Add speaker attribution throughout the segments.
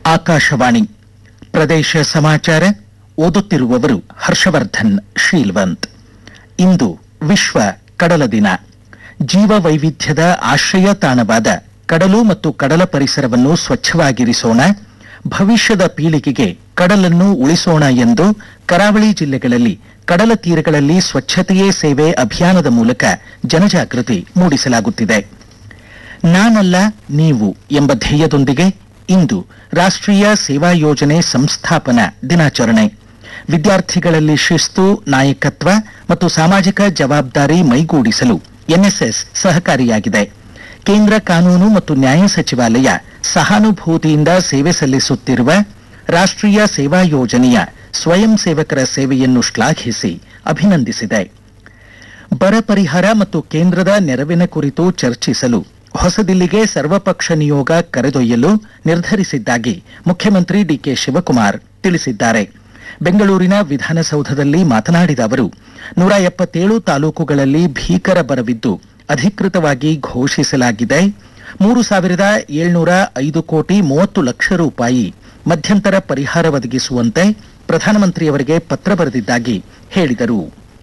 Speaker 1: ಆಕಾಶವಾಣಿ ಪ್ರದೇಶ ಸಮಾಚಾರ ಓದುತ್ತಿರುವವರು ಹರ್ಷವರ್ಧನ್ ಶೀಲ್ವಂತ್ ಇಂದು ವಿಶ್ವ ಕಡಲ ದಿನ ಜೀವ ವೈವಿಧ್ಯದ ಆಶ್ರಯ ತಾಣವಾದ ಕಡಲು ಮತ್ತು ಕಡಲ ಪರಿಸರವನ್ನು ಸ್ವಚ್ಛವಾಗಿರಿಸೋಣ ಭವಿಷ್ಯದ ಪೀಳಿಗೆಗೆ ಕಡಲನ್ನು ಉಳಿಸೋಣ ಎಂದು ಕರಾವಳಿ ಜಿಲ್ಲೆಗಳಲ್ಲಿ ಕಡಲ ತೀರಗಳಲ್ಲಿ ಸ್ವಚ್ಛತೆಯೇ ಸೇವೆ ಅಭಿಯಾನದ ಮೂಲಕ ಜನಜಾಗೃತಿ ಮೂಡಿಸಲಾಗುತ್ತಿದೆ ನಾನಲ್ಲ ನೀವು ಎಂಬ ಧ್ಯೇಯದೊಂದಿಗೆ ಇಂದು ರಾಷ್ಟ್ರೀಯ ಸೇವಾ ಯೋಜನೆ ಸಂಸ್ಥಾಪನಾ ದಿನಾಚರಣೆ ವಿದ್ಯಾರ್ಥಿಗಳಲ್ಲಿ ಶಿಸ್ತು ನಾಯಕತ್ವ ಮತ್ತು ಸಾಮಾಜಿಕ ಜವಾಬ್ದಾರಿ ಮೈಗೂಡಿಸಲು ಎನ್ಎಸ್ಎಸ್ ಸಹಕಾರಿಯಾಗಿದೆ ಕೇಂದ್ರ ಕಾನೂನು ಮತ್ತು ನ್ಯಾಯ ಸಚಿವಾಲಯ ಸಹಾನುಭೂತಿಯಿಂದ ಸೇವೆ ಸಲ್ಲಿಸುತ್ತಿರುವ ರಾಷ್ಟ್ರೀಯ ಸೇವಾ ಯೋಜನೆಯ ಸ್ವಯಂ ಸೇವಕರ ಸೇವೆಯನ್ನು ಶ್ಲಾಘಿಸಿ ಅಭಿನಂದಿಸಿದೆ ಬರ ಪರಿಹಾರ ಮತ್ತು ಕೇಂದ್ರದ ನೆರವಿನ ಕುರಿತು ಚರ್ಚಿಸಲು ಹೊಸದಿಲ್ಲಿಗೆ ಸರ್ವಪಕ್ಷ ನಿಯೋಗ ಕರೆದೊಯ್ಯಲು ನಿರ್ಧರಿಸಿದ್ದಾಗಿ ಮುಖ್ಯಮಂತ್ರಿ ಡಿಕೆ ಶಿವಕುಮಾರ್ ತಿಳಿಸಿದ್ದಾರೆ ಬೆಂಗಳೂರಿನ ವಿಧಾನಸೌಧದಲ್ಲಿ ಮಾತನಾಡಿದ ಅವರು ನೂರ ಎಪ್ಪತ್ತೇಳು ತಾಲೂಕುಗಳಲ್ಲಿ ಭೀಕರ ಬರವಿದ್ದು ಅಧಿಕೃತವಾಗಿ ಘೋಷಿಸಲಾಗಿದೆ ಮೂರು ಸಾವಿರದ ಏಳ್ನೂರ ಐದು ಕೋಟಿ ಮೂವತ್ತು ಲಕ್ಷ ರೂಪಾಯಿ ಮಧ್ಯಂತರ ಪರಿಹಾರ ಒದಗಿಸುವಂತೆ ಪ್ರಧಾನಮಂತ್ರಿಯವರಿಗೆ ಪತ್ರ ಬರೆದಿದ್ದಾಗಿ ಹೇಳಿದರು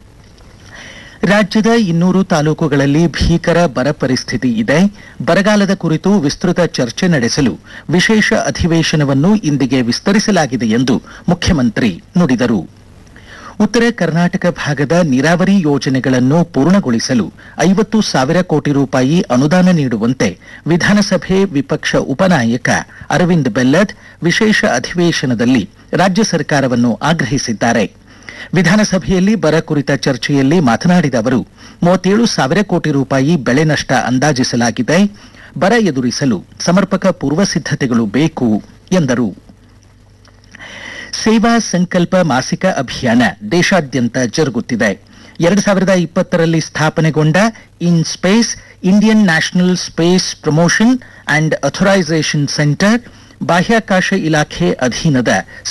Speaker 1: ರಾಜ್ಯದ ಇನ್ನೂರು ತಾಲೂಕುಗಳಲ್ಲಿ ಭೀಕರ ಬರ ಪರಿಸ್ಥಿತಿ ಇದೆ ಬರಗಾಲದ ಕುರಿತು ವಿಸ್ತೃತ ಚರ್ಚೆ ನಡೆಸಲು ವಿಶೇಷ ಅಧಿವೇಶನವನ್ನು ಇಂದಿಗೆ ವಿಸ್ತರಿಸಲಾಗಿದೆ ಎಂದು ಮುಖ್ಯಮಂತ್ರಿ ನುಡಿದರು ಉತ್ತರ ಕರ್ನಾಟಕ ಭಾಗದ ನೀರಾವರಿ ಯೋಜನೆಗಳನ್ನು ಪೂರ್ಣಗೊಳಿಸಲು ಐವತ್ತು ಸಾವಿರ ಕೋಟಿ ರೂಪಾಯಿ ಅನುದಾನ ನೀಡುವಂತೆ ವಿಧಾನಸಭೆ ವಿಪಕ್ಷ ಉಪನಾಯಕ ಅರವಿಂದ್ ಬೆಲ್ಲದ್ ವಿಶೇಷ ಅಧಿವೇಶನದಲ್ಲಿ ರಾಜ್ಯ ಸರ್ಕಾರವನ್ನು ಆಗ್ರಹಿಸಿದ್ದಾರೆ ವಿಧಾನಸಭೆಯಲ್ಲಿ ಬರ ಕುರಿತ ಚರ್ಚೆಯಲ್ಲಿ ಮಾತನಾಡಿದ ಅವರು ಮೂವತ್ತೇಳು ಸಾವಿರ ಕೋಟಿ ರೂಪಾಯಿ ಬೆಳೆ ನಷ್ಟ ಅಂದಾಜಿಸಲಾಗಿದೆ ಬರ ಎದುರಿಸಲು ಸಮರ್ಪಕ ಪೂರ್ವ ಸಿದ್ಧತೆಗಳು ಬೇಕು ಎಂದರು ಸೇವಾ ಸಂಕಲ್ಪ ಮಾಸಿಕ ಅಭಿಯಾನ ದೇಶಾದ್ಯಂತ ಜರುಗುತ್ತಿದೆ ಎರಡು ಸಾವಿರದ ಇಪ್ಪತ್ತರಲ್ಲಿ ಸ್ಥಾಪನೆಗೊಂಡ in space Indian national space promotion and authorisation centre ಬಾಹ್ಯಾಕಾಶ ಇಲಾಖೆ ಅಧೀನದ